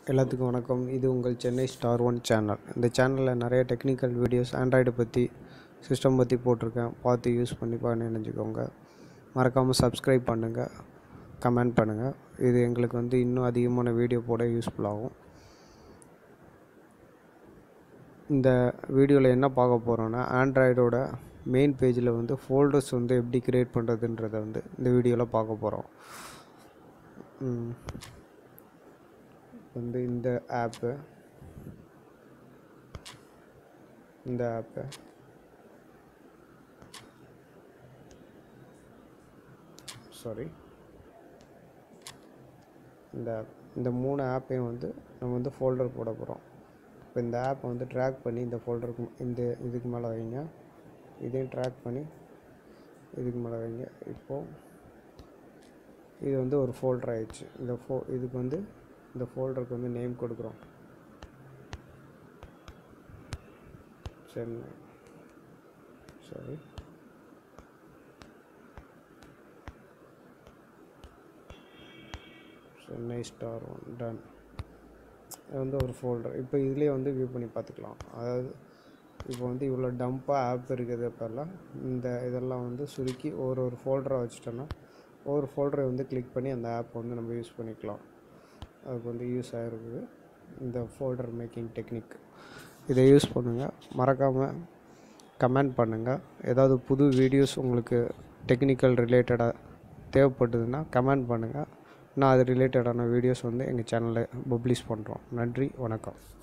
எல்லாத்துக்கும் வணக்கம் இது உங்கள் சென்னை ஸ்டார் ஒன் சேனல் இந்த சேனலில் நிறைய டெக்னிக்கல் வீடியோஸ் ஆண்ட்ராய்டு பற்றி சிஸ்டம் பற்றி போட்டிருக்கேன் பார்த்து யூஸ் பண்ணி பாருன்னு நினச்சிக்கோங்க மறக்காமல் சப்ஸ்கிரைப் பண்ணுங்கள் கமெண்ட் பண்ணுங்கள் இது எங்களுக்கு வந்து இன்னும் அதிகமான வீடியோ போட யூஸ்ஃபுல்லாகும் இந்த வீடியோவில் என்ன பார்க்க போகிறோன்னா ஆண்ட்ராய்டோட மெயின் பேஜில் வந்து ஃபோல்டர்ஸ் வந்து எப்படி க்ரியேட் பண்ணுறதுன்றதை வந்து இந்த வீடியோவில் பார்க்க போகிறோம் வந்து இந்த ஆப்பு இந்த ஆப்பு சாரி இந்த app. இந்த மூணு ஆப்பையும் வந்து நம்ம வந்து ஃபோல்டர் போட போகிறோம் இப்போ இந்த ஆப்பை வந்து ட்ராக் பண்ணி இந்த ஃபோல்டருக்கு இந்த இதுக்கு மேலே வைங்க இதையும் ட்ராக் பண்ணி இதுக்கு மேலே வைங்க இப்போது இது வந்து ஒரு ஃபோல்டர் ஆயிடுச்சு இந்த ஃபோ இதுக்கு வந்து இந்த ஃபோல்டருக்கு வந்து நேம் கொடுக்குறோம் Chennai sorry Chennai star one done இது வந்து ஒரு ஃபோல்டர் இப்போ இதுலேயே வந்து வியூ பண்ணி பார்த்துக்கலாம் அதாவது இப்போ வந்து இவ்வளோ டம்ப்பாக ஆப் இருக்குது அப்போல்லாம் இந்த இதெல்லாம் வந்து சுருக்கி ஒரு ஒரு ஃபோல்டராக வச்சுட்டோன்னா ஒவ்வொரு ஃபோல்டரை வந்து கிளிக் பண்ணி அந்த ஆப் வந்து நம்ம யூஸ் பண்ணிக்கலாம் அதுக்கு வந்து யூஸ் ஆகிருக்குது இந்த ஃபோல்டர் மேக்கிங் டெக்னிக் இதை யூஸ் பண்ணுங்கள் மறக்காமல் கமெண்ட் பண்ணுங்கள் ஏதாவது புது வீடியோஸ் உங்களுக்கு டெக்னிக்கல் ரிலேட்டடாக தேவைப்பட்டதுன்னா கமெண்ட் பண்ணுங்கள் நான் அது ரிலேட்டடான வீடியோஸ் வந்து எங்கள் சேனலில் பப்ளிஷ் பண்ணுறோம் நன்றி வணக்கம்